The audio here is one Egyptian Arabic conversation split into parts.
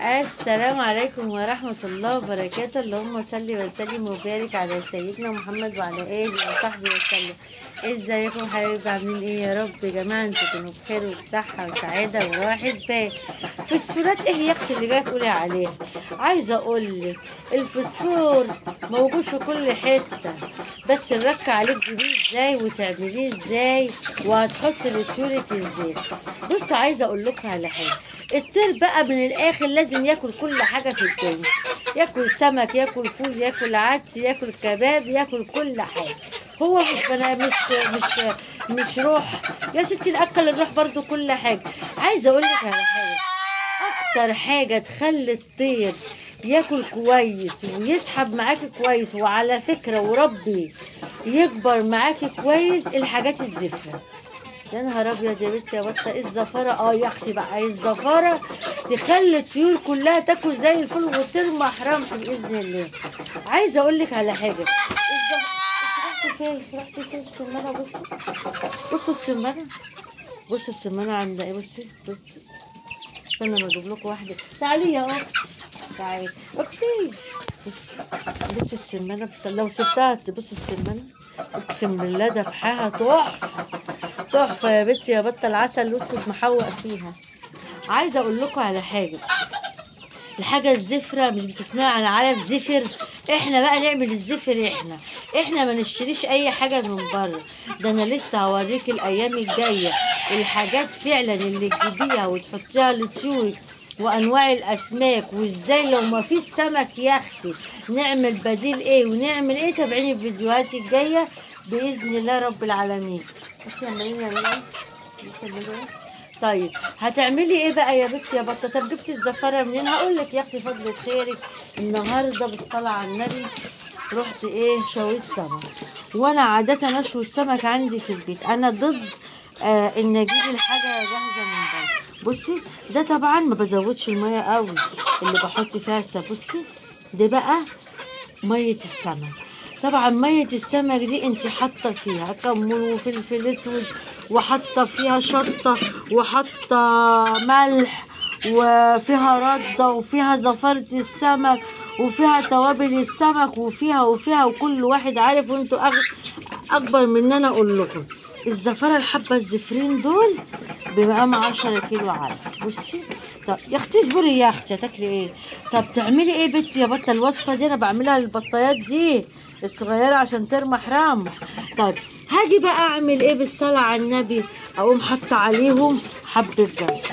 السلام عليكم ورحمة الله وبركاته اللهم صل وسلم وبارك على سيدنا محمد وعلى آله وصحبه وسلم ازيكم حبايبي عاملين ايه يا رب يا جماعة انتوا تكونوا بخير وبصحة وسعادة وراحة بال فسفورات ايه يا اختي اللي جاية تقولي عليها عايزة اقولك الفسفور موجود في كل حتة بس نركع عليه تجيبيه ازاي وتعمليه ازاي وهتحطي لطيورك ازاي بص عايزة اقول لكم على حاجة الطير بقى من الاخر لازم ياكل كل حاجه في الدنيا ياكل سمك ياكل فول ياكل عدس ياكل كباب ياكل كل حاجه هو مش بنا مش مش مش روح يا ستي ناكل الروح برضو كل حاجه عايزه اقول لك على حاجه اكتر حاجه تخلي الطير ياكل كويس ويسحب معاكي كويس وعلى فكره وربي يكبر معاكي كويس الحاجات الزفره يا نهار ابيض يا بنتي يا بطه ايه الزفاره اه يا اختي بقى الزفاره تخلي الطيور كلها تاكل زي الفل وترمى حرامش باذن الله عايزه اقول لك على حاجه الزف... رحتي فين رحتي فين السمانه بصي بصوا السمانه بصي السمانه عند ايه بصي بصي استنى ما اجيب لكم واحده تعالي يا اختي تعالي اختي بصي بصي السمانه بس لو سبتها تبص السمانه اقسم بالله دبحها تحفه تحفه يا بنتي يا بطه العسل الاسود محوق فيها عايزه اقول لكم على حاجه الحاجه الزفره مش بتسمعي عن علف زفر احنا بقى نعمل الزفر احنا احنا ما نشتريش اي حاجه من بره ده انا لسه هوريك الايام الجايه الحاجات فعلا اللي تجيبيها وتحطيها لطيورك وانواع الاسماك وازاي لو ما فيش سمك يا اختي نعمل بديل ايه ونعمل ايه تابعيني الفيديوهات الجايه باذن الله رب العالمين بصي يا مريم يا مريم بصي يا مريم. طيب هتعملي ايه بقى يا بنتي يا بطه طب جبتي الزفاره منين هقول لك يا اختي فضل خيرك النهارده بالصلاه على النبي رحت ايه شويت سمك وانا عاده اشوي السمك عندي في البيت انا ضد آه ان اجيب الحاجه جاهزه من بره بصي ده طبعا ما بزودش الميه قوي اللي بحط فيها السمك بصي ده بقى ميه السمك طبعا ميه السمك دي انت حاطه فيها كمون وفلفل اسود وحاطه فيها شطه وحاطه ملح وفيها رده وفيها زفاره السمك وفيها توابل السمك وفيها وفيها وكل واحد عارف وانتوا أغ... اكبر من ان انا اقول لكم الزفاره الحبه الزفرين دول بمقام 10 كيلو علف بصي طب يا اختي اصبري يا اختي هتاكلي ايه طب تعملي ايه بنتي يا بطه الوصفه دي انا بعملها للبطايات دي الصغيره عشان ترمى حرام طيب هاجي بقى اعمل ايه بالصلاه على النبي اقوم حاطه عليهم حبه جزر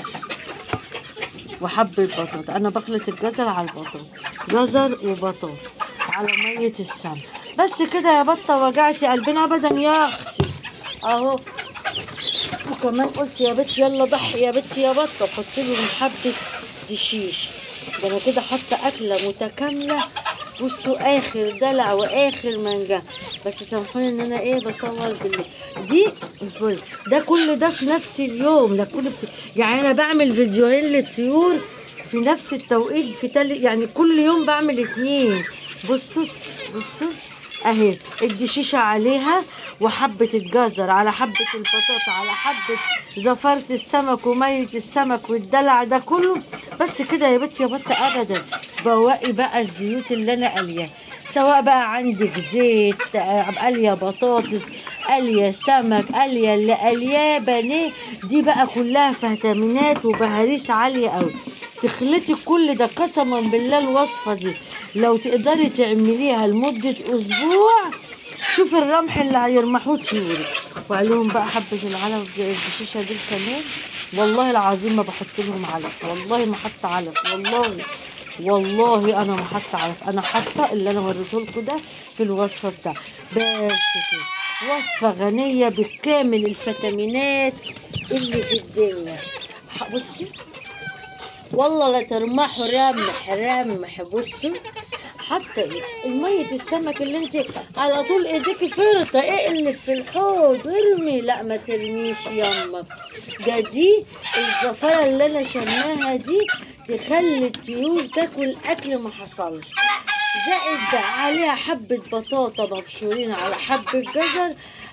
وحبه بطاطا انا بخلط الجزر على البطاطا جزر وبطاطا على ميه السمنه بس كده يا بطه وجعتي قلبنا ابدا يا اختي اهو وكمان قلت يا بنتي يلا ضحي يا بنتي يا بطه حط لهم حبه دشيش ده انا كده حاطه اكله متكامله بصوا اخر دلع واخر منجا بس سامحوني ان انا ايه بصور بالليل دي اصبري ده كل ده في نفس اليوم ده كل بت... يعني انا بعمل فيديوهين للطيور في نفس التوقيت في تل... يعني كل يوم بعمل اتنين بصوا بصوا اهي الدشيشة عليها وحبة الجزر على حبة البطاطا على حبة زفارة السمك ومية السمك والدلع ده كله بس كده يا بنتي يا بطة ابدا بواقي بقى الزيوت اللي انا قلياها سواء بقى عندك زيت قليه بطاطس قليه سمك قليه اللي قلياه بانيه دي بقى كلها فيتامينات وبهاريس عاليه قوي تخلطي كل ده قسما بالله الوصفه دي لو تقدري تعمليها لمده اسبوع شوف الرمح اللي هيرمحوه طيورك وعليهم بقى حبه العلف الشيشه دي كمان والله العظيم ما بحط لهم علف والله ما حط علف والله والله انا ما حاطه علف انا حاطه اللي انا وريته لكم ده في الوصفه بتاع بس كده وصفه غنيه بكامل الفيتامينات اللي في الدنيا بصي والله لا ترمحوا رمح رمح بصوا حتى المية السمك اللي انت على طول ايديك فرطة ايه اللي في الحوض ارمي لا ما ترميش يما ده دي الزفرة اللي انا شماها دي تخلي الطيور تاكل اكل ما حصلش زائد بقى عليها حبة بطاطا مبشورين على حبة جزر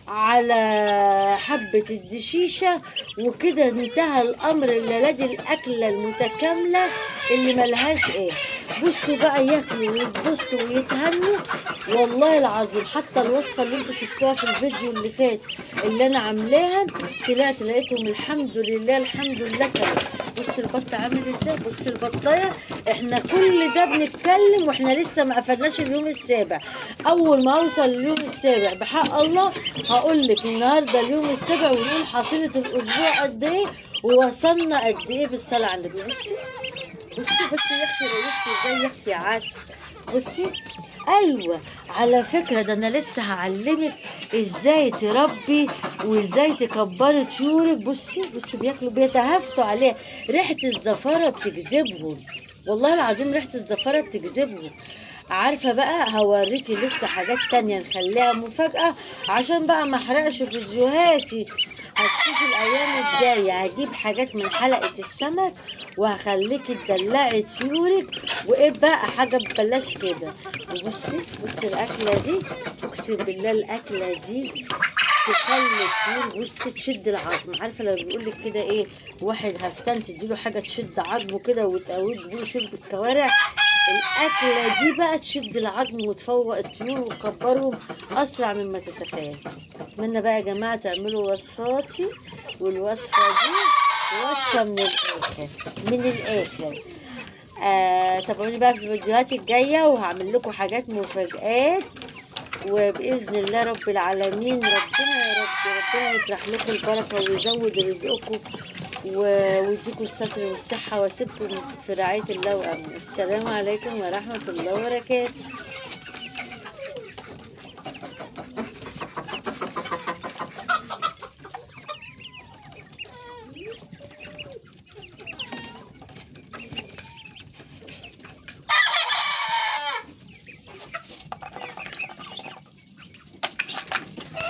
على حبة الدشيشة وكده انتهى الأمر الليلادي الأكلة المتكاملة اللي ملهاش ايه بصوا بقى ياكلوا ويتبسطوا ويتهنوا والله العظيم حتى الوصفة اللي انتوا شفتوها في الفيديو اللي فات اللي انا عاملاها طلعت لقيتهم الحمد لله الحمد لله كانوا بص البط عامل ازاي بص البطايه احنا كل ده بنتكلم واحنا لسه ما قفلناش اليوم السابع اول ما اوصل اليوم السابع بحق الله هقول لك النهارده اليوم السابع ونقول حصيله الاسبوع قد ايه ووصلنا قد ايه بالصلاه على النبي بصي بصي بصي يا اختي بصي ازاي يا اختي يا عسل بصي ايوه على فكره ده انا لسه هعلمك ازاي تربي وازاي تكبري طيورك بصي بصي بياكلوا بيتهافتوا عليها ريحه الزفاره بتجذبهم والله العظيم ريحه الزفاره بتجذبهم عارفه بقى هوريكي لسه حاجات تانية نخليها مفاجاه عشان بقى ما احرقش فيديوهاتي هتشوفي الايام الجايه هجيب حاجات من حلقه السمك وهخليكي تدلعي طيورك وايه بقى حاجه ببلاش كده وبصي بصي الاكله دي اقسم بالله الاكله دي تخلي الطيور بصي تشد العظم عارفه لو بيقول لك كده ايه واحد هفتان تديله حاجه تشد عظمه كده وتقويه تديله شرب الكوارع الاكله دي بقى تشد العظم وتفوق الطيور وتكبرهم اسرع مما تتخيل اتمنى بقى يا جماعه تعملوا وصفاتي والوصفه دي وصفه من الاخر من الاخر آه تابعوني بقى في الفيديوهات الجايه وهعمل لكم حاجات مفاجآت وباذن الله رب العالمين ربنا يا رب ربنا يطرح لكم البركه ويزود رزقكم و- ويديكم الستر والصحه واسيبكم في رعايه الله وامنه السلام عليكم ورحمه الله وبركاته